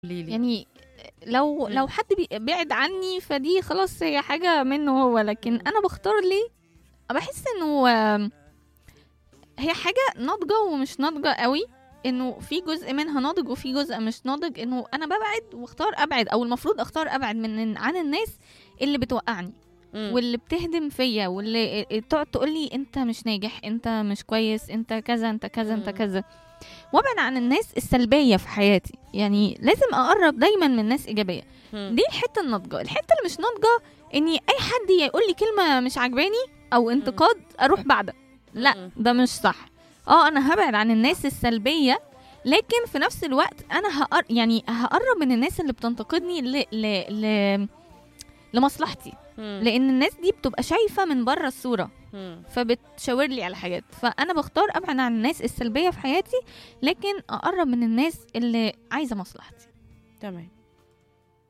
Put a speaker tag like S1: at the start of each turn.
S1: قولي لي
S2: يعني لو
S1: مم.
S2: لو حد بي- بعد عني فدي خلاص هي حاجة منه هو لكن
S1: مم.
S2: أنا بختار ليه بحس إنه آم، هي حاجة ناضجة ومش ناضجة قوي إنه في جزء منها ناضج وفي جزء مش ناضج إنه أنا ببعد واختار أبعد أو المفروض أختار أبعد من عن الناس اللي بتوقعني
S1: مم.
S2: واللي بتهدم فيا واللي تقعد تقول لي انت مش ناجح انت مش كويس انت كذا انت كذا انت
S1: مم.
S2: كذا وابعد عن الناس السلبيه في حياتي يعني لازم اقرب دايما من ناس ايجابيه
S1: مم.
S2: دي الحته الناضجه الحته اللي مش ناضجه اني اي حد يقول لي كلمه مش عجباني او انتقاد اروح بعدها لا
S1: مم.
S2: ده مش صح اه انا هبعد عن الناس السلبيه لكن في نفس الوقت انا هقر... يعني هقرب من الناس اللي بتنتقدني ل... ل... ل... لمصلحتي
S1: مم.
S2: لان الناس دي بتبقى شايفه من بره الصوره
S1: مم.
S2: فبتشاور لي على حاجات فانا بختار ابعد عن الناس السلبيه في حياتي لكن اقرب من الناس اللي عايزه مصلحتي
S1: تمام